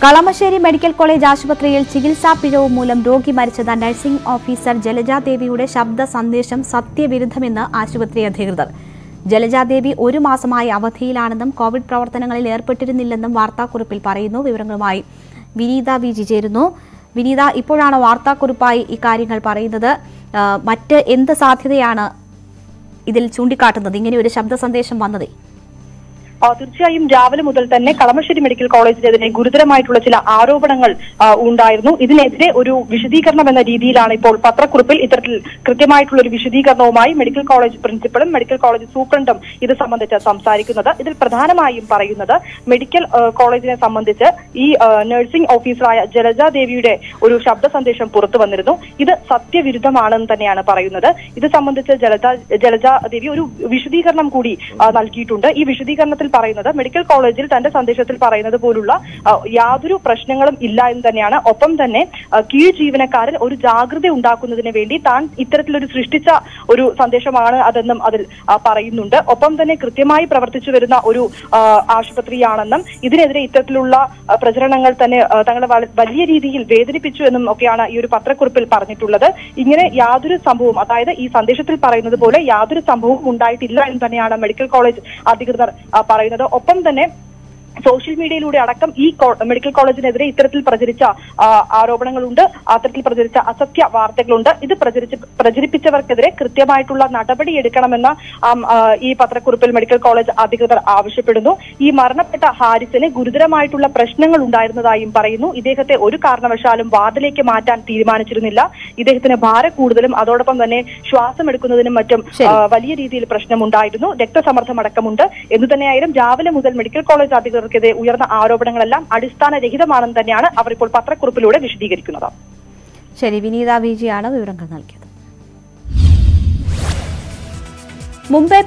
Kalamassery medical college ആശുപത്രിയിൽ ചികിത്സാ പിഴവ് മൂലം രോഗി മരിച്ചത് നഴ്സിംഗ് ഓഫീസർ ജലജാദേവിയുടെ ശബ്ദ സന്ദേശം സത്യവിരുദ്ധമെന്ന് ആശുപത്രി അധികൃതർ ജലജാദേവി ഒരു മാസമായി അവധിയിലാണെന്നും കോവിഡ് പ്രവർത്തനങ്ങളിൽ ഏർപ്പെട്ടിരുന്നില്ലെന്നും വാർത്താക്കുറിപ്പിൽ പറയുന്നു വിവരങ്ങളുമായി വിനീത വി ജി ചേരുന്നു വിനീത ഇപ്പോഴാണ് വാർത്താക്കുറിപ്പായി ഇക്കാര്യങ്ങൾ പറയുന്നത് ആ, മറ്റ് എന്ത് സാധ്യതയാണ് ഇതിൽ ചൂണ്ടിക്കാട്ടുന്നത് ഇങ്ങനെ ഒരു ശബ്ദ സന്ദേശം വന്നതേ ആ, തീർച്ചയായും രാവിലെ മുതൽ തന്നെ കളമശ്ശേരി മെഡിക്കൽ കോളേജിനെതിരെ ഗുരുതരമായിട്ടുള്ള ചില ആരോപണങ്ങൾ ആ, ഉണ്ടായിരുന്നു ഇതിനെതിരെ ഒരു വിശദീകരണം എന്ന രീതിയിലാണ് ഇപ്പോൾ പത്രക്കുറിപ്പിൽ ഇത്തരത്തിൽ കൃത്യമായിട്ടുള്ള ഒരു വിശദീകരണവുമായി മെഡിക്കൽ കോളേജ് പ്രിൻസിപ്പളും മെഡിക്കൽ കോളേജ് സൂപ്രണ്ടും ഇത് സംബന്ധിച്ച് സംസാരിക്കുന്നത് ഇതിൽ പ്രധാനമായും പറയുന്നത് മെഡിക്കൽ ആ, കോളേജിനെ സംബന്ധിച്ച് ഈ ആ, നഴ്സിംഗ് ഓഫീസറായ ജലജ ദേവിയുടെ ഒരു ശബ്ദ സന്ദേശം പുറത്തു വന്നിരുന്നു ഇത് സത്യവിരുദ്ധമാണെന്ന് തന്നെയാണ് പറയുന്നത് ഇത് സംബന്ധിച്ച് ജലജ ജലജ ദേവി ഒരു വിശദീകരണം കൂടി ആ, നൽകിയിട്ടുണ്ട് ഈ വിശദീകരണത്തിൽ പറയുന്നത് മെഡിക്കൽ കോളേജിൽ തന്റെ സന്ദേശത്തിൽ പറയുന്നത് പോലുള്ള ആ, യാതൊരു പ്രശ്നങ്ങളും ഇല്ല എന്ന് തന്നെയാണ് ഒപ്പം തന്നെ ആ, കീഴ് ജീവനക്കാരിൽ ഒരു ജാഗ്രത ഉണ്ടാക്കുന്നതിന് വേണ്ടി താൻ ഇത്തരത്തിലൊരു സൃഷ്ടിച്ച ഒരു സന്ദേശമാണ് അതെന്നും അതിൽ ആ, പറയുന്നുണ്ട് ഒപ്പം തന്നെ കൃത്യമായി പ്രവർത്തിച്ചു വരുന്ന ഒരു ആ, ആശുപത്രിയാണെന്നും ഇതിനെതിരെ ഇത്തരത്തിലുള്ള ആ, പ്രചരണങ്ങൾ തന്നെ ആ, തങ്ങളെ വള- വലിയ രീതിയിൽ വേദനിപ്പിച്ചു എന്നും ഒക്കെയാണ് ഈ ഒരു പത്രക്കുറിപ്പിൽ പറഞ്ഞിട്ടുള്ളത് ഇങ്ങനെ യാതൊരു സംഭവവും അതായത് ഈ സന്ദേശത്തിൽ പറയുന്നത് പോലെ യാതൊരു സംഭവവും ഉണ്ടായിട്ടില്ല എന്ന് തന്നെയാണ് മെഡിക്കൽ കോളേജ് അധികൃതർ ആ, പറയുന്നത് ഒപ്പം തന്നെ സോഷ്യൽ മീഡിയയിലൂടെ അടക്കം ഈ കോ- മെഡിക്കൽ കോളേജിനെതിരെ ഇത്തരത്തിൽ പ്രചരിച്ച ആ, ആരോപണങ്ങളുണ്ട് അത്തരത്തിൽ പ്രചരിച്ച അസത്യ വാർത്തകളുണ്ട് ഇത് പ്രചരിച്ച് പ്രചരിപ്പിച്ചവർക്കെതിരെ കൃത്യമായിട്ടുള്ള നടപടി എടുക്കണമെന്ന ആം, ആ, ഈ പത്രക്കുറിപ്പിൽ മെഡിക്കൽ കോളേജ് അധികൃതർ ആവശ്യപ്പെടുന്നു ഈ മരണപ്പെട്ട ഹാരിസിന് ഗുരുതരമായിട്ടുള്ള പ്രശ്നങ്ങൾ ഉണ്ടായിരുന്നതായും പറയുന്നു ഇദ്ദേഹത്തെ ഒരു കാരണവശാലും വാർഡിലേക്ക് മാറ്റാൻ തീരുമാനിച്ചിരുന്നില്ല ഇദ്ദേഹത്തിന് ഭാരം കൂടുതലും അതോടൊപ്പം തന്നെ ശ്വാസം എടുക്കുന്നതിനും മറ്റും ശരി. ആ, വലിയ രീതിയിൽ പ്രശ്നമുണ്ടായിരുന്നു രക്തസമ്മർദ്ദം അടക്കമുണ്ട് എന്ന് തന്നെയായാലും രാവിലെ മുതൽ മെഡിക്കൽ കോളേജ് അധികൃതർക്കെതിരെ ഉയർന്ന ആരോപണങ്ങളെല്ലാം അടിസ്ഥാനരഹിതമാണെന്ന് തന്നെയാണ് അവർ ഇപ്പോൾ പത്രക്കുറിപ്പിലൂടെ വിശദീകരിക്കുന്നത് ശരി വിനീത വി ജിയാണ് വിവരങ്ങൾ നൽകിയത് മുംബൈ